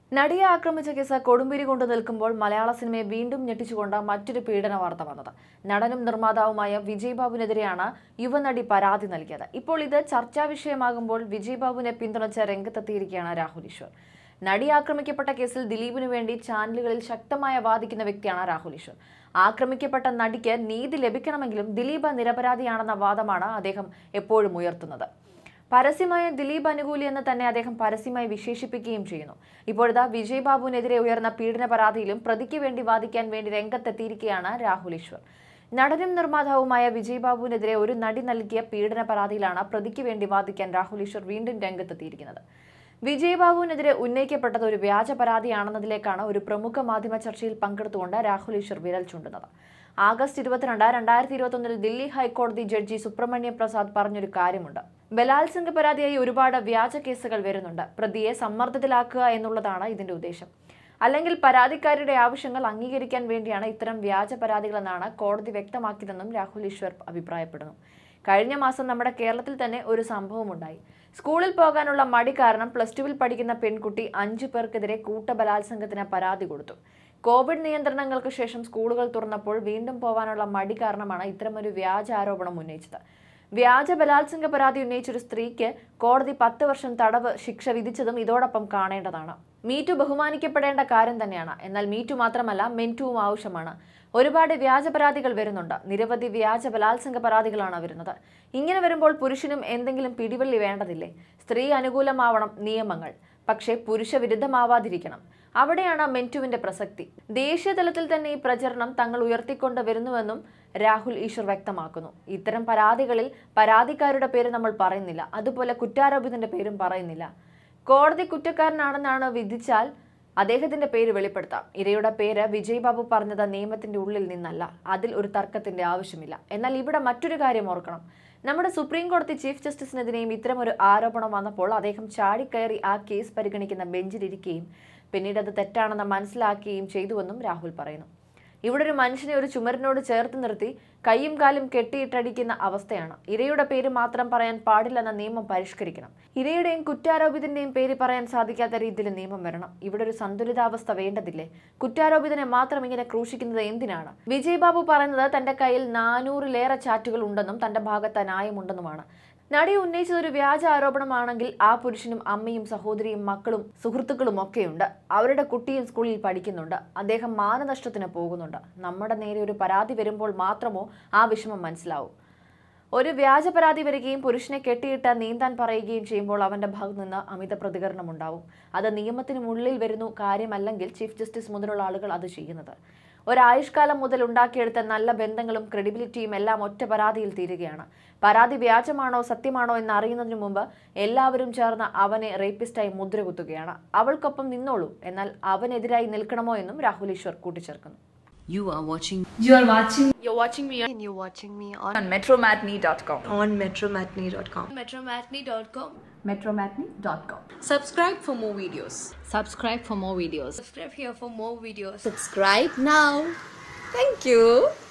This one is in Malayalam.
നടിയെ ആക്രമിച്ച കേസ് കൊടുമ്പിരി കൊണ്ട് നിൽക്കുമ്പോൾ മലയാള സിനിമയെ വീണ്ടും ഞെട്ടിച്ചുകൊണ്ട് മറ്റൊരു പീഡന വാർത്ത വന്നത് നടനും നിർമ്മാതാവുമായ വിജയ് ബാബുവിനെതിരെയാണ് യുവനടി പരാതി നൽകിയത് ഇപ്പോൾ ഇത് ചർച്ചാ വിഷയമാകുമ്പോൾ വിജയ് ബാബുവിനെ പിന്തുണച്ച രംഗത്തെത്തിയിരിക്കുകയാണ് രാഹുൽ ഈശ്വർ നടി ആക്രമിക്കപ്പെട്ട കേസിൽ ദിലീപിനു വേണ്ടി ചാനലുകളിൽ ശക്തമായ വാദിക്കുന്ന വ്യക്തിയാണ് രാഹുൽ ഈശ്വർ ആക്രമിക്കപ്പെട്ട നടിക്ക് നീതി ലഭിക്കണമെങ്കിലും ദിലീപ് നിരപരാധിയാണെന്ന വാദമാണ് അദ്ദേഹം എപ്പോഴും ഉയർത്തുന്നത് പരസ്യമായ ദിലീപ് അനുകൂലി എന്ന് തന്നെ അദ്ദേഹം പരസ്യമായി വിശേഷിപ്പിക്കുകയും ചെയ്യുന്നു ഇപ്പോഴത്തെ വിജയ് ബാബുവിനെതിരെ ഉയർന്ന പീഡന പരാതിയിലും പ്രതിക്ക് വേണ്ടി വാദിക്കാൻ വേണ്ടി രംഗത്തെത്തിയിരിക്കുകയാണ് രാഹുൽ ഈശ്വർ നടനും നിർമ്മാതാവുമായ വിജയ് ബാബുവിനെതിരെ ഒരു നടി നൽകിയ പീഡന പരാതിയിലാണ് പ്രതിക്ക് വേണ്ടി വാദിക്കാൻ രാഹുൽ ഈശ്വർ വീണ്ടും രംഗത്തെത്തിയിരിക്കുന്നത് വിജയ് ബാബുവിനെതിരെ ഉന്നയിക്കപ്പെട്ടത് ഒരു വ്യാജ പരാതിയാണെന്നതിലേക്കാണ് ഒരു പ്രമുഖ മാധ്യമ ചർച്ചയിൽ പങ്കെടുത്തുകൊണ്ട് രാഹുൽ ഈശ്വർ വിരൽ ചൂണ്ടുന്നത് ആഗസ്റ്റ് ഇരുപത്തിരണ്ട് രണ്ടായിരത്തി ഇരുപത്തൊന്നിൽ ദില്ലി ഹൈക്കോടതി ജഡ്ജി സുബ്രഹ്മണ്യ പ്രസാദ് പറഞ്ഞൊരു കാര്യമുണ്ട് ബലാത്സംഗ പരാതിയായി ഒരുപാട് വ്യാജ കേസുകൾ വരുന്നുണ്ട് പ്രതിയെ സമ്മർദ്ദത്തിലാക്കുക എന്നുള്ളതാണ് ഇതിന്റെ ഉദ്ദേശം അല്ലെങ്കിൽ പരാതിക്കാരുടെ ആവശ്യങ്ങൾ അംഗീകരിക്കാൻ വേണ്ടിയാണ് ഇത്തരം വ്യാജ പരാതികളെന്നാണ് കോടതി വ്യക്തമാക്കിയതെന്നും രാഹുൽ ഈശ്വർ അഭിപ്രായപ്പെടുന്നു കഴിഞ്ഞ മാസം നമ്മുടെ കേരളത്തിൽ തന്നെ ഒരു സംഭവമുണ്ടായി സ്കൂളിൽ പോകാനുള്ള മടി കാരണം പ്ലസ് ടുവിൽ പഠിക്കുന്ന പെൺകുട്ടി അഞ്ചു പേർക്കെതിരെ കൂട്ടബലാത്സംഗത്തിന് പരാതി കൊടുത്തു കോവിഡ് നിയന്ത്രണങ്ങൾക്ക് ശേഷം സ്കൂളുകൾ തുറന്നപ്പോൾ വീണ്ടും പോകാനുള്ള മടി കാരണമാണ് ഇത്തരമൊരു വ്യാജ ആരോപണം ഉന്നയിച്ചത് വ്യാജ ബലാത്സംഗ പരാതി ഉന്നയിച്ച ഒരു സ്ത്രീക്ക് കോടതി പത്ത് വർഷം തടവ് ശിക്ഷ വിധിച്ചതും ഇതോടൊപ്പം കാണേണ്ടതാണ് മീറ്റു ബഹുമാനിക്കപ്പെടേണ്ട കാര്യം തന്നെയാണ് എന്നാൽ മീറ്റു മാത്രമല്ല മെൻറ്റുവും ആവശ്യമാണ് ഒരുപാട് വ്യാജ പരാതികൾ വരുന്നുണ്ട് നിരവധി വ്യാജ ബലാത്സംഗ പരാതികളാണ് വരുന്നത് ഇങ്ങനെ വരുമ്പോൾ പുരുഷനും എന്തെങ്കിലും പിടിവള്ളി വേണ്ടതില്ലേ സ്ത്രീ അനുകൂലമാവണം നിയമങ്ങൾ പക്ഷേ പുരുഷ വിരുദ്ധമാവാതിരിക്കണം അവിടെയാണ് മെന്റുവിന്റെ പ്രസക്തി ദേശീയ തലത്തിൽ തന്നെ ഈ പ്രചരണം തങ്ങൾ ഉയർത്തിക്കൊണ്ട് വരുന്നുവെന്നും രാഹുൽ ഈശ്വർ വ്യക്തമാക്കുന്നു ഇത്തരം പരാതികളിൽ പരാതിക്കാരുടെ പേര് നമ്മൾ പറയുന്നില്ല അതുപോലെ കുറ്റാരോപിതന്റെ പേരും പറയുന്നില്ല കോടതി കുറ്റക്കാരനാണെന്നാണ് വിധിച്ചാൽ അദ്ദേഹത്തിന്റെ പേര് വെളിപ്പെടുത്താം ഇരയുടെ പേര് വിജയ് ബാബു പറഞ്ഞത് നിയമത്തിന്റെ ഉള്ളിൽ നിന്നല്ല അതിൽ ഒരു തർക്കത്തിന്റെ ആവശ്യമില്ല എന്നാൽ ഇവിടെ മറ്റൊരു കാര്യം ഓർക്കണം നമ്മുടെ സുപ്രീം കോടതി ചീഫ് ജസ്റ്റിസിനെതിരെയും ഇത്തരമൊരു ആരോപണം വന്നപ്പോൾ അദ്ദേഹം ചാടിക്കയറി ആ കേസ് പരിഗണിക്കുന്ന ബെഞ്ചിലിരിക്കുകയും പിന്നീട് അത് തെറ്റാണെന്ന് മനസ്സിലാക്കുകയും ചെയ്തുവെന്നും രാഹുൽ പറയുന്നു ഇവിടെ ഒരു മനുഷ്യനെ ഒരു ചുമരിനോട് ചേർത്ത് നിർത്തി കൈയും കാലും കെട്ടിയിട്ടടിക്കുന്ന അവസ്ഥയാണ് ഇരയുടെ പേര് മാത്രം പറയാൻ പാടില്ലെന്ന നിയമം പരിഷ്കരിക്കണം ഇരയുടെയും കുറ്റാരോപിതന്റെയും പേര് പറയാൻ സാധിക്കാത്ത രീതിയിൽ നിയമം വരണം ഇവിടെ ഒരു സന്തുലിതാവസ്ഥ വേണ്ടതില്ലേ കുറ്റാരോപിതനെ മാത്രം ഇങ്ങനെ ക്രൂശിക്കുന്നത് എന്തിനാണ് വിജയ് ബാബു പറയുന്നത് തന്റെ കയ്യിൽ നാനൂറിലേറെ ചാറ്റുകൾ ഉണ്ടെന്നും തന്റെ ഭാഗത്ത് ന്യായമുണ്ടെന്നുമാണ് നടി ഉന്നയിച്ചത് ഒരു വ്യാജ ആരോപണമാണെങ്കിൽ ആ പുരുഷനും അമ്മയും സഹോദരിയും മക്കളും സുഹൃത്തുക്കളും ഒക്കെയുണ്ട് അവരുടെ കുട്ടിയും സ്കൂളിൽ പഠിക്കുന്നുണ്ട് അദ്ദേഹം മാനനഷ്ടത്തിന് പോകുന്നുണ്ട് നമ്മുടെ നേരെ ഒരു പരാതി വരുമ്പോൾ മാത്രമോ ആ വിഷമം മനസ്സിലാവൂ ഒരു വ്യാജ പരാതി വരികയും പുരുഷനെ കെട്ടിയിട്ട് നീന്താൻ പറയുകയും ചെയ്യുമ്പോൾ അവന്റെ ഭാഗത്തു നിന്ന് അമിത പ്രതികരണം ഉണ്ടാവും അത് നിയമത്തിന് ഉള്ളിൽ വരുന്നു കാര്യമല്ലെങ്കിൽ ചീഫ് ജസ്റ്റിസ് മുതലുള്ള ആളുകൾ അത് ചെയ്യുന്നത് ഒരായുഷ്കാലം മുതൽ ഉണ്ടാക്കിയെടുത്ത നല്ല ബന്ധങ്ങളും ക്രെഡിബിലിറ്റിയും എല്ലാം ഒറ്റ പരാതിയിൽ തീരുകയാണ് പരാതി വ്യാജമാണോ സത്യമാണോ എന്ന് അറിയുന്നതിന് മുമ്പ് എല്ലാവരും ചേർന്ന് അവനെ റേപ്പിസ്റ്റായി മുദ്ര കുത്തുകയാണ് അവൾക്കൊപ്പം നിന്നോളൂ എന്നാൽ അവനെതിരായി നിൽക്കണമോ എന്നും രാഹുൽ ഈശ്വർ കൂട്ടിച്ചേർക്കുന്നു You are watching You are watching You're watching me on and you're watching me on, on metromatney.com. on metromatney.com. Metromatney.com. metromatney.com. Subscribe for more videos. subscribe for more videos Subscribe here for more videos. Subscribe now. Thank you.